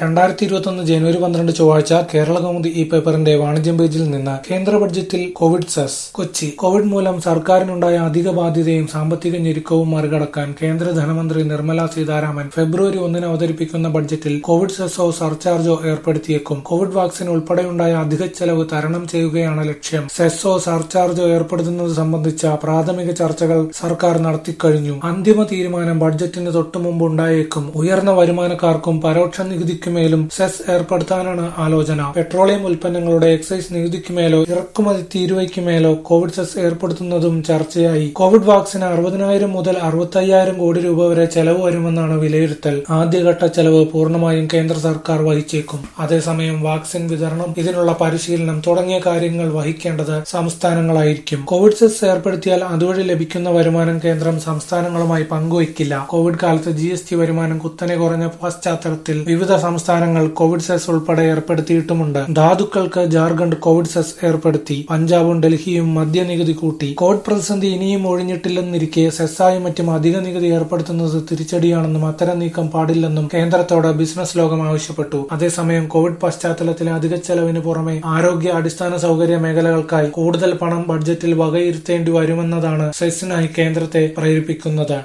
രണ്ടായിരത്തി ഇരുപത്തൊന്ന് ജനുവരി പന്ത്രണ്ട് ചൊവ്വാഴ്ച കേരള കൗമുദി ഈ പേപ്പറിന്റെ വാണിജ്യം പേജിൽ നിന്ന് കേന്ദ്ര ബഡ്ജറ്റിൽ കോവിഡ് സെസ് കൊച്ചി കോവിഡ് മൂലം സർക്കാരിനുണ്ടായ അധിക ബാധ്യതയും സാമ്പത്തിക ഞെരുക്കവും മറികടക്കാൻ കേന്ദ്ര ധനമന്ത്രി നിർമ്മല സീതാരാമൻ ഫെബ്രുവരി ഒന്നിന് അവതരിപ്പിക്കുന്ന ബഡ്ജറ്റിൽ കോവിഡ് സെസ്സോ സർചാർജോ ഏർപ്പെടുത്തിയേക്കും കോവിഡ് വാക്സിൻ ഉൾപ്പെടെയുണ്ടായ അധിക ചെലവ് തരണം ചെയ്യുകയാണ് ലക്ഷ്യം സെസ്സോ സർചാർജോ ഏർപ്പെടുത്തുന്നത് സംബന്ധിച്ച പ്രാഥമിക ചർച്ചകൾ സർക്കാർ നടത്തിക്കഴിഞ്ഞു അന്തിമ തീരുമാനം ബഡ്ജറ്റിന് തൊട്ടുമുമ്പ് ഉണ്ടായേക്കും ഉയർന്ന വരുമാനക്കാർക്കും പരോക്ഷ നികുതിക്കുമേലും സെസ് ഏർപ്പെടുത്താനാണ് ആലോചന പെട്രോളിയം ഉൽപ്പന്നങ്ങളുടെ എക്സൈസ് നികുതിക്കുമേലോ ഇറക്കുമതി തീരുവയ്ക്കുമേലോ കോവിഡ് സെസ് ഏർപ്പെടുത്തുന്നതും ചർച്ചയായി കോവിഡ് വാക്സിന് അറുപതിനായിരം മുതൽ അറുപത്തയ്യായിരം കോടി രൂപ വരെ ചെലവ് വരുമെന്നാണ് വിലയിരുത്തൽ ആദ്യഘട്ട ചെലവ് പൂർണ്ണമായും കേന്ദ്ര സർക്കാർ വഹിച്ചേക്കും അതേസമയം വാക്സിൻ വിതരണം ഇതിനുള്ള പരിശീലനം തുടങ്ങിയ കാര്യങ്ങൾ വഹിക്കേണ്ടത് സംസ്ഥാനങ്ങളായിരിക്കും കോവിഡ് സെസ് ഏർപ്പെടുത്തിയാൽ അതുവഴി ലഭിക്കുന്ന വരുമാനം കേന്ദ്രം സംസ്ഥാനങ്ങളുമായി പങ്കുവയ്ക്കില്ല കോവിഡ് കാലത്ത് ജി എസ് ടി വരുമാനം കുത്തനെ കുറഞ്ഞ പശ്ചാത്തലത്തിൽ വിവിധ സംസ്ഥാനങ്ങൾ കോവിഡ് സെസ് ഉൾപ്പെടെ ഏർപ്പെടുത്തിയിട്ടുമുണ്ട് ധാതുക്കൾക്ക് ജാർഖണ്ഡ് കോവിഡ് സെസ് ഏർപ്പെടുത്തി പഞ്ചാബും ഡൽഹിയും മദ്യനികുതി കൂട്ടി കോവിഡ് പ്രതിസന്ധി ഇനിയും ഒഴിഞ്ഞിട്ടില്ലെന്നിരിക്കെ സെസ്സായും മറ്റും അധിക നികുതി ഏർപ്പെടുത്തുന്നത് തിരിച്ചടിയാണെന്നും അത്തരം നീക്കം പാടില്ലെന്നും കേന്ദ്രത്തോട് ബിസിനസ് ലോകം ആവശ്യപ്പെട്ടു അതേസമയം കോവിഡ് പശ്ചാത്തലത്തിലെ അധിക ചെലവിന് പുറമെ ആരോഗ്യ അടിസ്ഥാന സൗകര്യ മേഖലകൾക്കായി കൂടുതൽ പണം ബഡ്ജറ്റിൽ വകയിരുത്തേണ്ടി വരുമെന്നതാണ് സെസ്സിനായി കേന്ദ്രത്തെ പ്രേരിപ്പിക്കുന്നത്